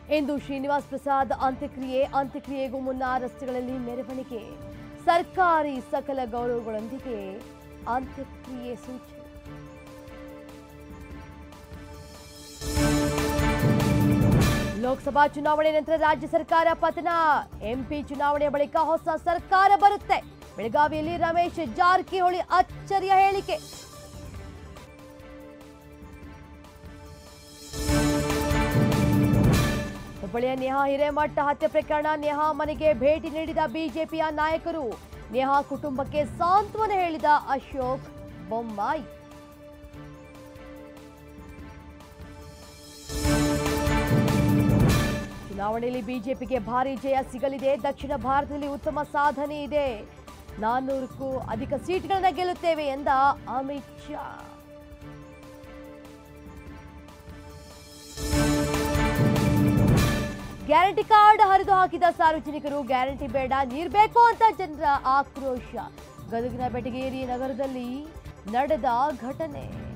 ಇಂದು ಶ್ರೀನಿವಾಸ್ ಪ್ರಸಾದ್ ಅಂತ್ಯಕ್ರಿಯೆ ಅಂತ್ಯಕ್ರಿಯೆಗೂ ಮುನ್ನ ರಸ್ತೆಗಳಲ್ಲಿ ಮೆರವಣಿಗೆ ಸರ್ಕಾರಿ ಸಕಲ ಗೌರವಗಳೊಂದಿಗೆ ಅಂತ್ಯಕ್ರಿಯೆ ಸೂಚನೆ ಲೋಕಸಭಾ ಚುನಾವಣೆ ನಂತರ ರಾಜ್ಯ ಸರ್ಕಾರ ಪತನ ಎಂಪಿ ಚುನಾವಣೆ ಬಳಿಕ ಹೊಸ ಸರ್ಕಾರ ಬರುತ್ತೆ ಬೆಳಗಾವಿಯಲ್ಲಿ ರಮೇಶ್ ಜಾರಕಿಹೊಳಿ ಅಚ್ಚರಿಯ ಹೇಳಿಕೆ ಹುಬ್ಬಳ್ಳಿಯ ನೇಹಾ ಹಿರೇಮಠ ಹತ್ಯೆ ಪ್ರಕರಣ ನೇಹಾ ಮನೆಗೆ ಭೇಟಿ ನೀಡಿದ ಬಿಜೆಪಿಯ ನಾಯಕರು ನೇಹಾ ಕುಟುಂಬಕ್ಕೆ ಸಾಂತ್ವನ ಹೇಳಿದ ಅಶೋಕ್ ಬೊಮ್ಮಾಯಿ ಚುನಾವಣೆಯಲ್ಲಿ ಬಿಜೆಪಿಗೆ ಭಾರಿ ಜಯ ಸಿಗಲಿದೆ ದಕ್ಷಿಣ ಭಾರತದಲ್ಲಿ ಉತ್ತಮ ಸಾಧನೆ ಇದೆ ನಾನ್ನೂರಕ್ಕೂ ಅಧಿಕ ಸೀಟ್ಗಳನ್ನ ಗೆಲ್ಲುತ್ತೇವೆ ಎಂದ ಅಮಿತ್ ಶಾ ಗ್ಯಾರಂಟಿ ಕಾರ್ಡ್ ಹರಿದು ಹಾಕಿದ ಸಾರ್ವಜನಿಕರು ಗ್ಯಾರಂಟಿ ಬೇಡ ನೀರ್ ಬೇಕು ಅಂತ ಜನರ ಆಕ್ರೋಶ ಗದಗಿನ ಬೆಟಗೇರಿ ನಗರದಲ್ಲಿ ನಡೆದ ಘಟನೆ